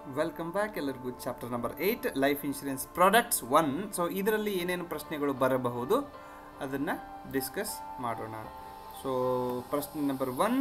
welcome back ಎಲ್ಲರಿಗೂ chapter number eight life insurance products one so ಇದರಲ್ಲಿ ಏನೇನು ಪ್ರಶ್ನೆಗಳು ಬರಬಹುದು ಅದನ್ನು ಡಿಸ್ಕಸ್ ಮಾಡೋಣ ಸೊ ಪ್ರಶ್ನೆ number one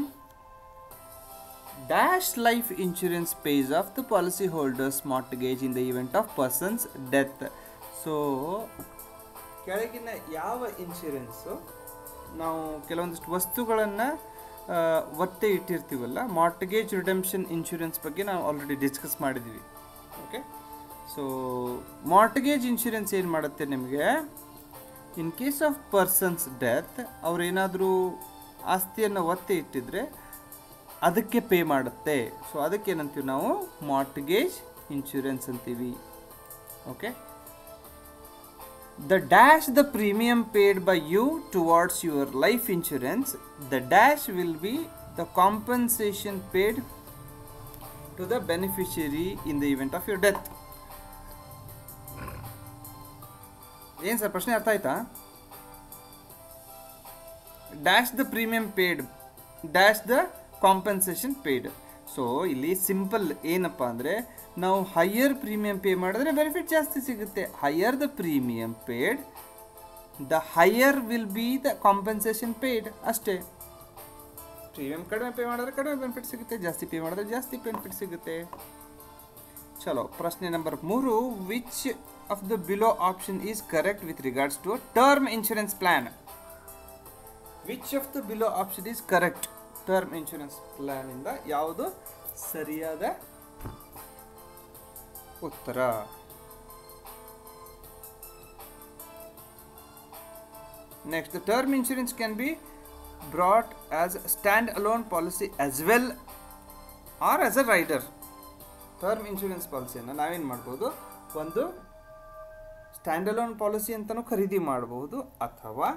dash life insurance pays off the policy holders mortgage in the event of person's death so ಕೆಳಗಿನ ಯಾವ ಇನ್ಶೂರೆನ್ಸು ನಾವು ಕೆಲವೊಂದಿಷ್ಟು ವಸ್ತುಗಳನ್ನು ಒತ್ತೆ ಇಟ್ಟಿರ್ತೀವಲ್ಲ ಮಾರ್ಟ್ಗೇಜ್ ರಿಡೆಂಪ್ಷನ್ ಇನ್ಶೂರೆನ್ಸ್ ಬಗ್ಗೆ ನಾವು ಆಲ್ರೆಡಿ ಡಿಸ್ಕಸ್ ಮಾಡಿದ್ದೀವಿ ಓಕೆ ಸೊ ಮಾರ್ಟ್ಗೇಜ್ ಇನ್ಶೂರೆನ್ಸ್ ಏನು ಮಾಡುತ್ತೆ ನಿಮಗೆ in case of person's death ಅವ್ರೇನಾದರೂ ಆಸ್ತಿಯನ್ನು ಒತ್ತೆ ಇಟ್ಟಿದ್ರೆ ಅದಕ್ಕೆ ಪೇ ಮಾಡುತ್ತೆ ಸೊ ಅದಕ್ಕೆ ಏನಂತೀವಿ ನಾವು ಮಾರ್ಟ್ಗೇಜ್ ಇನ್ಶೂರೆನ್ಸ್ ಅಂತೀವಿ okay the dash the premium paid by you towards your life insurance the dash will be the compensation paid to the beneficiary in the event of your death ಏನು sir ಪ್ರಶ್ನೆ ಅರ್ಥ ಆಯ್ತಾ dash the premium paid dash the compensation paid so ಇಲ್ಲಿ simple ಏನಪ್ಪ ಅಂದರೆ ನಾವು higher premium pay ಮಾಡಿದ್ರೆ benefit ಜಾಸ್ತಿ ಸಿಗುತ್ತೆ higher the premium paid the higher will be the compensation paid ಅಷ್ಟೇ ಪ್ರೀಮಿಯಂ ಕಡಿಮೆ ಪೇ ಮಾಡಿದ್ರೆ ಕಡಿಮೆ ಬೆನಿಫಿಟ್ ಸಿಗುತ್ತೆ ಜಾಸ್ತಿ ಪೇ ಮಾಡಿದ್ರೆ ಜಾಸ್ತಿ ಬೆನಿಫಿಟ್ ಸಿಗುತ್ತೆ ಚಲೋ ಪ್ರಶ್ನೆ ನಂಬರ್ ಮೂರು which of the below option is correct with regards to term insurance plan which of the below option is correct term insurance plan ಇಂದ ಯಾವುದು ಸರಿಯಾದ ಉತ್ತರ next the term insurance can be brought as stand alone policy as well or as a rider term insurance ಪಾಲಿಸಿಯನ್ನು ನಾವೇನು ಮಾಡ್ಬೋದು ಒಂದು stand alone policy ಅಂತಲೂ ಖರೀದಿ ಮಾಡಬಹುದು ಅಥವಾ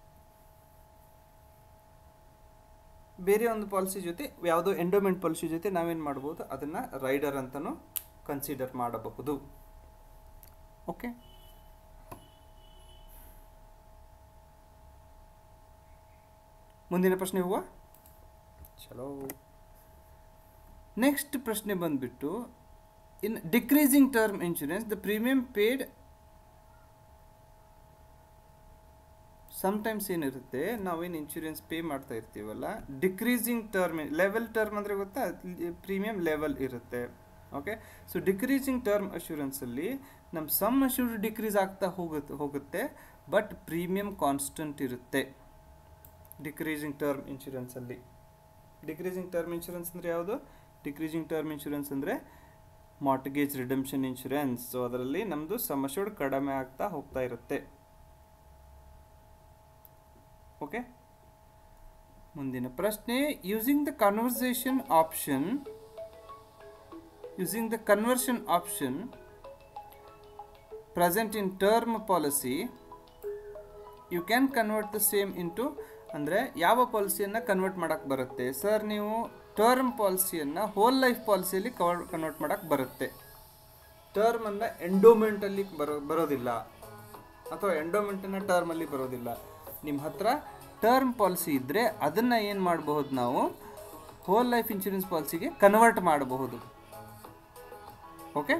ಬೇರೆ ಒಂದು ಪಾಲಿಸಿ ಜೊತೆ ಯಾವುದೋ ಎಂಡೋಮೆಂಟ್ ಪಾಲಿಸಿ ಜೊತೆ ನಾವೇನು ಮಾಡ್ಬೋದು ಅದನ್ನು ರೈಡರ್ ಅಂತಲೂ ಕನ್ಸಿಡರ್ ಮಾಡಬಹುದು ಓಕೆ ಮುಂದಿನ ಪ್ರಶ್ನೆ ಹೂವ ಚಲೋ ನೆಕ್ಸ್ಟ್ ಪ್ರಶ್ನೆ ಬಂದ್ಬಿಟ್ಟು in decreasing term insurance the premium paid sometimes ಏನಿರುತ್ತೆ ನಾವೇನು ಇನ್ಶೂರೆನ್ಸ್ ಪೇ ಮಾಡ್ತಾ ಇರ್ತೀವಲ್ಲ ಡಿಕ್ರೀಸಿಂಗ್ ಟರ್ಮ್ ಲೆವೆಲ್ ಟರ್ಮ್ ಅಂದರೆ ಗೊತ್ತಾ ಪ್ರೀಮಿಯಂ ಲೆವೆಲ್ ಇರುತ್ತೆ ಓಕೆ ಸೊ ಡಿಕ್ರೀಸಿಂಗ್ ಟರ್ಮ್ ಅಶ್ಯೂರೆನ್ಸಲ್ಲಿ ನಮ್ಮ ಸಮ್ ಅಶ್ಯೂರ್ಡ್ ಡಿಕ್ರೀಸ್ ಆಗ್ತಾ ಹೋಗುತ್ತೆ ಹೋಗುತ್ತೆ ಬಟ್ ಪ್ರೀಮಿಯಂ ಕಾನ್ಸ್ಟೆಂಟ್ ಇರುತ್ತೆ ಡಿಕ್ರೀಸಿಂಗ್ ಟರ್ಮ್ ಇನ್ಶೂರೆನ್ಸಲ್ಲಿ ಡಿಕ್ರೀಸಿಂಗ್ ಟರ್ಮ್ ಇನ್ಶೂರೆನ್ಸ್ ಅಂದರೆ ಯಾವುದು ಡಿಕ್ರೀಸಿಂಗ್ ಟರ್ಮ್ ಇನ್ಶೂರೆನ್ಸ್ ಅಂದರೆ ಮಾರ್ಟ್ಗೇಜ್ ರಿಡಮ್ಷನ್ ಇನ್ಶೂರೆನ್ಸ್ ಸೊ ಅದರಲ್ಲಿ ನಮ್ಮದು ಸಮ್ ಅಶ್ಯೂರ್ಡ್ ಕಡಿಮೆ ಆಗ್ತಾ ಹೋಗ್ತಾ ಇರುತ್ತೆ ಓಕೆ ಮುಂದಿನ ಪ್ರಶ್ನೆ using the conversation option using the conversion option present in term policy you can convert the same into ಅಂದರೆ ಯಾವ ಪಾಲಿಸಿಯನ್ನು ಕನ್ವರ್ಟ್ ಮಾಡೋಕ್ಕೆ ಬರುತ್ತೆ ಸರ್ ನೀವು ಟರ್ಮ್ ಪಾಲಿಸಿಯನ್ನು ಹೋಲ್ ಲೈಫ್ ಪಾಲಿಸಿಯಲ್ಲಿ ಕವರ್ ಕನ್ವರ್ಟ್ ಮಾಡೋಕ್ಕೆ ಬರುತ್ತೆ ಟರ್ಮನ್ನು ಎಂಡೋಮೆಂಟಲ್ಲಿ ಬರೋ ಬರೋದಿಲ್ಲ ಅಥವಾ ಎಂಡೋಮೆಂಟನ್ನು ಟರ್ಮಲ್ಲಿ ಬರೋದಿಲ್ಲ ನಿಮ್ಮ ಹತ್ರ ಟರ್ಮ್ ಪಾಲಿಸಿ ಇದ್ದರೆ ಅದನ್ನು ಏನು ಮಾಡಬಹುದು ನಾವು ಹೋಲ್ ಲೈಫ್ ಇನ್ಶೂರೆನ್ಸ್ ಪಾಲಿಸಿಗೆ ಕನ್ವರ್ಟ್ ಮಾಡಬಹುದು ಓಕೆ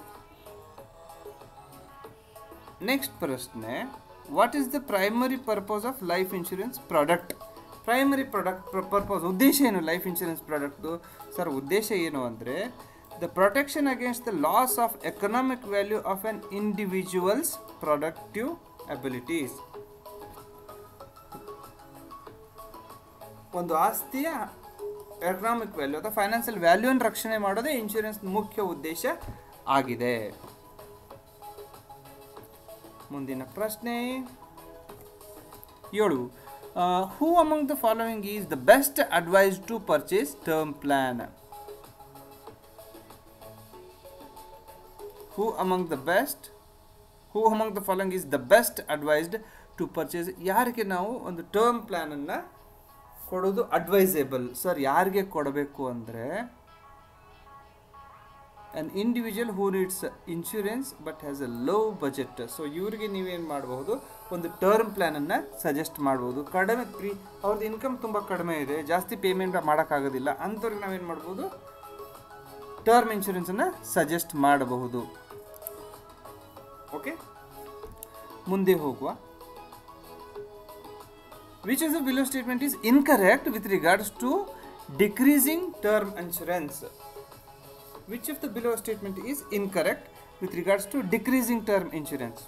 ನೆಕ್ಸ್ಟ್ ಪ್ರಶ್ನೆ what is the primary purpose of life insurance product primary product purpose ಉದ್ದೇಶ ಏನು ಲೈಫ್ ಇನ್ಶೂರೆನ್ಸ್ ಪ್ರಾಡಕ್ಟ್ದು ಸರ್ ಉದ್ದೇಶ ಏನು ಅಂದರೆ the protection against the loss of economic value of an individuals productive abilities ಒಂದು ಆಸ್ತಿಯ ಎಕನಾಮಿಕ್ ವ್ಯಾಲ್ಯೂ ಅಥವಾ ಫೈನಾನ್ಷಿಯಲ್ ವ್ಯಾಲ್ಯೂನ ರಕ್ಷಣೆ ಮಾಡೋದೇ ಇನ್ಶೂರೆನ್ಸ್ ಮುಖ್ಯ ಉದ್ದೇಶ ಆಗಿದೆ ಮುಂದಿನ ಪ್ರಶ್ನೆ ಏಳು who among the following is the best advice to purchase term plan who among the best who among the following is the best advised to purchase ಯಾರಿಗೆ ನಾವು ಒಂದು ಟರ್ಮ್ ಪ್ಲ್ಯಾನನ್ನು ಕೊಡೋದು ಅಡ್ವೈಸೇಬಲ್ ಸರ್ ಯಾರಿಗೆ ಕೊಡಬೇಕು ಅಂದರೆ an individual who needs insurance but has a low budget so ಇವರಿಗೆ ನೀವೇನು ಮಾಡಬಹುದು ಒಂದು ಟರ್ಮ್ ಪ್ಲ್ಯಾನನ್ನು ಸಜೆಸ್ಟ್ ಮಾಡ್ಬೋದು ಕಡಿಮೆ ಪ್ರೀ ಅವ್ರದ್ದು ಇನ್ಕಮ್ ತುಂಬ ಕಡಿಮೆ ಇದೆ ಜಾಸ್ತಿ ಪೇಮೆಂಟ್ ಮಾಡೋಕ್ಕಾಗೋದಿಲ್ಲ ಅಂಥವ್ರಿಗೆ ನಾವೇನು ಮಾಡ್ಬೋದು ಟರ್ಮ್ ಇನ್ಶೂರೆನ್ಸನ್ನು ಸಜೆಸ್ಟ್ ಮಾಡಬಹುದು ಓಕೆ ಮುಂದೆ ಹೋಗುವ which is the below statement is incorrect with regards to decreasing term insurance which of the below statement is incorrect with regards to decreasing term insurance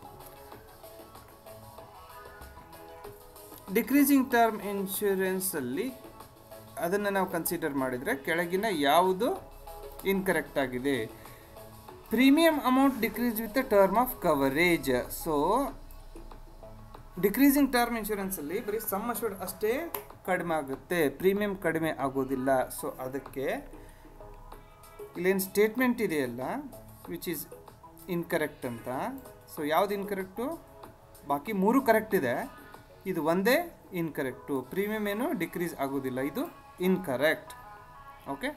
decreasing term insurance ಅಲ್ಲಿ ಅದನ್ನು ನಾವು consider ಮಾಡಿದರೆ ಕೆಳಗಿನ ಯಾವುದು incorrect ಆಗಿದೆ premium amount decrease with term of coverage so decreasing term ಇನ್ಶೂರೆನ್ಸಲ್ಲಿ ಬರೀ sum assured ಅಷ್ಟೇ ಕಡಿಮೆ ಆಗುತ್ತೆ ಪ್ರೀಮಿಯಂ ಕಡಿಮೆ ಆಗೋದಿಲ್ಲ ಸೊ ಅದಕ್ಕೆ ಇಲ್ಲೇನು ಸ್ಟೇಟ್ಮೆಂಟ್ ಇದೆಯಲ್ಲ ವಿಚ್ ಈಸ್ ಇನ್ಕರೆಕ್ಟ್ ಅಂತ ಸೊ ಯಾವ್ದು ಇನ್ಕರೆಕ್ಟು ಬಾಕಿ ಮೂರು ಕರೆಕ್ಟ್ ಇದೆ ಇದು ಒಂದೇ ಇನ್ಕರೆಕ್ಟು ಪ್ರೀಮಿಯಂ ಏನು ಡಿಕ್ರೀಸ್ ಆಗೋದಿಲ್ಲ ಇದು ಇನ್ಕರೆಕ್ಟ್ ಓಕೆ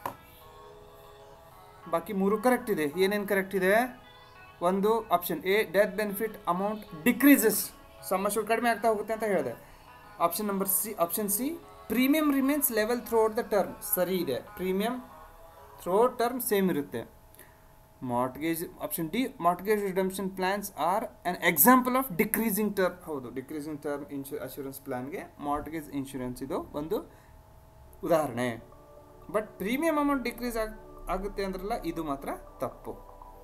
ಬಾಕಿ ಮೂರು ಕರೆಕ್ಟ್ ಇದೆ ಏನೇನು ಕರೆಕ್ಟ್ ಇದೆ ಒಂದು option A death benefit amount decreases ಸಮಸ್ಯೆ ಕಡಿಮೆ ಆಗ್ತಾ ಹೋಗುತ್ತೆ ಅಂತ ಹೇಳಿದೆ option number C option C premium remains level throughout the term ಸರಿ ಇದೆ ಪ್ರೀಮಿಯಂ ಥ್ರೋ ಟರ್ಮ್ ಸೇಮ್ ಇರುತ್ತೆ mortgage option D mortgage redemption plans are an example of decreasing term ಹೌದು ಡಿಕ್ರೀಸಿಂಗ್ ಟರ್ಮ್ ಇನ್ಶೂ ಅಶೂರೆನ್ಸ್ ಪ್ಲಾನ್ಗೆ mortgage insurance ಇದು ಒಂದು ಉದಾಹರಣೆ but premium amount decrease ಆಗ್ ಆಗುತ್ತೆ ಅಂದ್ರಲ್ಲ ಇದು ಮಾತ್ರ ತಪ್ಪು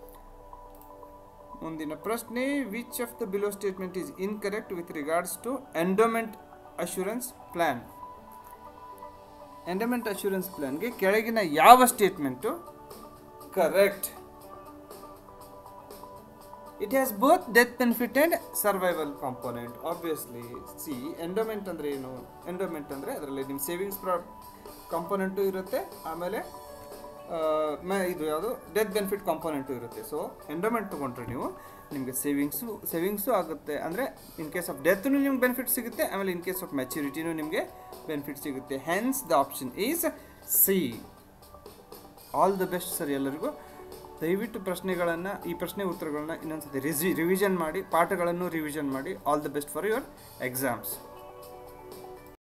ಮುಂದಿನ ಪ್ರಶ್ನೆ which of the below statement is incorrect with regards to endowment assurance plan endowment assurance ಪ್ಲಾನ್ಗೆ ಕೆಳಗಿನ ಯಾವ statement correct it has both death benefit and survival component obviously C endowment ಅಂದರೆ ಏನು ಎಂಡೋಮೆಂಟ್ ಅಂದರೆ ಅದರಲ್ಲಿ ನಿಮ್ಮ ಸೇವಿಂಗ್ಸ್ ಪ್ರಾ ಕಾಂಪೋನೆಂಟು ಇರುತ್ತೆ ಆಮೇಲೆ ಆ, ಮ- ಇದು ಯಾವುದು ಡೆತ್ ಬೆನಿಫಿಟ್ ಕಾಂಪೋನೆಂಟು ಇರುತ್ತೆ ಸೊ ಎಂಡೋಮೆಂಟ್ ತೊಗೊಂಡ್ರೆ ನೀವು ನಿಮಗೆ ಸೇವಿಂಗ್ಸು ಸೇವಿಂಗ್ಸು ಆಗುತ್ತೆ ಅಂದರೆ ಇನ್ ಕೇಸ್ ಆಫ್ ಡೆತ್ನು ನಿಮ್ಗೆ ಬೆನಿಫಿಟ್ ಸಿಗುತ್ತೆ ಆಮೇಲೆ ಇನ್ ಕೇಸ್ ಆಫ್ ಮೆಚ್ಯೂರಿಟಿನೂ ನಿಮಗೆ ಬೆನಿಫಿಟ್ ಸಿಗುತ್ತೆ hence the option is C all the best sir ಎಲ್ಲರಿಗೂ ದಯವಿಟ್ಟು ಪ್ರಶ್ನೆಗಳನ್ನು ಈ ಪ್ರಶ್ನೆ ಉತ್ತರಗಳನ್ನ ಇನ್ನೊಂದ್ಸತಿ ರಿಸಿ ರಿವಿಷನ್ ಮಾಡಿ ಪಾಠಗಳನ್ನು ರಿವಿಷನ್ ಮಾಡಿ all the best for your exams